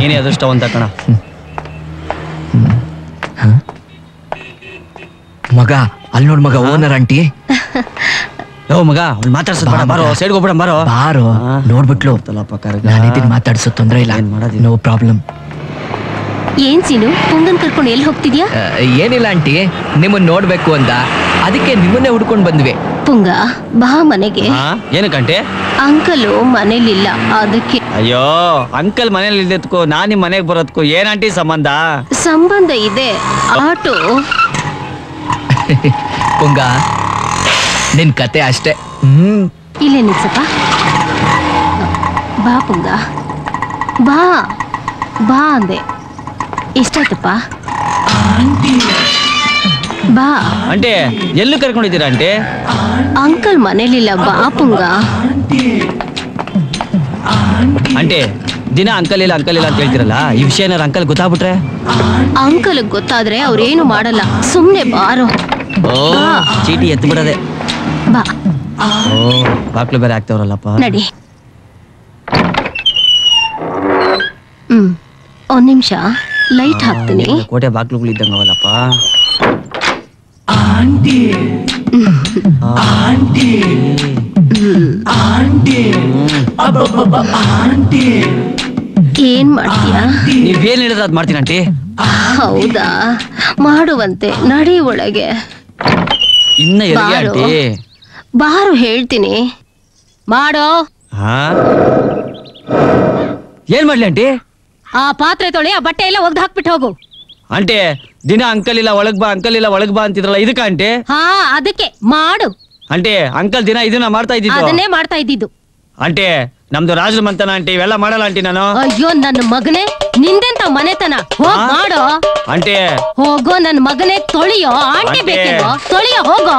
ನೀನೇ ಅದೃಷ್ಟವಂತ ಕಣ ಮಗ ಅಲ್ಲಿ ನೋಡ್ ಮಗ ಓನರ್ ಆಂಟಿ ಯೋ ಮಗ ಅವ್ಳು ಮಾತಾಡ್ಸೋದ್ ಬೇಡ ಬಾ ಬಾರೋ ಮಗ. ಸೈಡ್ಗೆ ಹೋಗ್ಬಿಡ ಬಾರೋ ಬಾರೋ ಹಾ. ನೋಡ್ಬಿಟ್ಲು ತಲಪ ಕರ್ಗ ನಾನಿದ್ದೀನಿ ಮಾತಾಡ್ಸೋ ತೊಂದ್ರೆ ಇಲ್ಲ ಏನ್ ಮಾಡೋದು? ನೋ ಪ್ರಾಬ್ಲಮ್ ಏನ್ ಸೀನು ಪುಂಗನ್ ಕರ್ಕೊಂಡು ಎಲ್ಲಿ ಹೋಗ್ತಿದ್ಯಾ ಏನಿಲ್ಲ ಆಂಟಿ ನಿಮ್ಮನ್ನ ನೋಡ್ಬೇಕು ಅಂತ ಅದಕ್ಕೆ ನಿಮ್ಮನ್ನೇ ಹುಡ್ಕೊಂಡ್ ಬಂದ್ವಿ ಪುಂಗ ಬಾ ಮನೆಗೆ ಹಾ ಏನಕ್ಕಂಟೆ ಅಂಕಲು ಮನೇಲಿಲ್ಲ ಅದಕ್ಕೆ ಅಯ್ಯೋ ಅಂಕಲ್ ಮನೇಲಿ ಇಲ್ದತ್ಕೋ ನಾನ್ ನಿಮ್ ಮನೆಗ್ ಬರೋದ್ಕೋ ಏನಂಟಿ ಸಂಬಂಧ ಸಂಬಂಧ ಇದೆ ಆಟೋ ಪುಂಗ ನಿನ್ ಕತೆ ಅಷ್ಟೇ ಹ್ಮ್ ಇಲ್ಲೇ ನಿಲ್ಸಪ್ಪ ಬಾ ಪುಂಗ ಬಾ ಬಾ ಅಂದೆ ಎಷ್ಟಾಯ್ತಪ್ಪ ಬಾ ಅಂಟೆ ಎಲ್ಲೂ ಕರ್ಕೊಂಡಿದ್ದೀರಾ ಅಂಟೆ ಅಂಕಲ್ ಮನೇಲಿಲ್ಲ ಬಾ ಪುಂಗ ಅಂಟೆ ದಿನ ಅಂಕಲ್ ಇಲ್ಲ ಅಂಕಲ್ ಇಲ್ಲ ಅಂತ ಹೇಳ್ತಿರಲ್ಲ ಈ ವಿಷಯ ಏನಾರು ಅಂಕಲ್ ಗೊತ್ತಾಗ್ಬಿಟ್ರೆ ಅಂಕಲ್ ಗೊತ್ತಾದ್ರೆ ಅವ್ರೇನು ಮಾಡಲ್ಲ ಸುಮ್ನೆ ಬಾರೋ ಓ ಚೀಟಿ ಎತ್ತು ಬಿಡದೆ ಬಾ ಓ ಬಾಕ್ಲು ಬೇರೆ ಆಗ್ತಾವ್ರಲ್ಲಪ್ಪ ನಡಿ ಹ್ಮ್ ಒಂದ್ ನಿಮಿಷ ಲೈಟ್ ಹಾಕ್ತೀನಿ ಕೋಟೆ ಬಾಕ್ಲುಗಳು ಇದ್ದಂಗ ಅವಲ್ಲಪ್ಪ ಏನ್ ಮಾಡ್ತೀಯಾ ನೀವೇನ್ ಹೇಳಿದ್ರೆ ಅದ್ ಮಾಡ್ತೀನಿ ಆಂಟಿ ಹೌದಾ ಮಾಡುವಂತೆ ನಡಿ ಒಳಗೆ ಇನ್ನ ಎಲ್ಲಿಗೆ ಬಾರು. ಆಂಟಿ ಬಾರು ಹೇಳ್ತೀನಿ ಮಾಡೋ ಹಾ ಏನ್ ಮಾಡ್ಲಿ ಆಂಟಿ ಆ ಪಾತ್ರೆ ತೊಳಿ ಆ ಬಟ್ಟೆ ಎಲ್ಲ ಒಗ್ದು ಹಾಕ್ಬಿಟ್ಟು ಹೋಗು ಆಂಟಿ ದಿನ ಅಂಕಲ್ ಇಲ್ಲ ಒಳಗ್ ಬಾ ಅಂಕಲ್ ಇಲ್ಲ ಒಳಗ್ ಬಾ ಅಂತಿದ್ರಲ್ಲ ಇದಕ್ಕ ಆಂಟಿ ಹಾ ಅದಕ್ಕೆ ಮಾಡು ಆಂಟಿ ಅಂಕಲ್ ದಿನ ಇದನ್ನ ಮಾಡ್ತಾ ಇದ್ದಿದ್ದು ಅದನ್ನೇ ಮಾಡ್ತಾ ಇದ್ದಿದ್ದು ಆಂಟಿ ನಮ್ದು ರಾಜರ ಮಂತನ ಆಂಟಿ ಇವೆಲ್ಲ ಮಾಡಲ್ಲ ಆಂಟಿ ನಾನು ಅಯ್ಯೋ ನನ್ನ ಮಗನೇ ನಿಂದೆಂತ ಮನೆತನ ಹೋಗ್ ಆ? ಮಾಡೋ ಆಂಟಿ ಹೋಗೋ ನನ್ನ ಮಗನೇ ತೊಳಿಯೋ ಆಂಟಿ ಆಂಟಿ. ಬೇಕೇನೋ ತೊಳಿಯೋ ಹೋಗೋ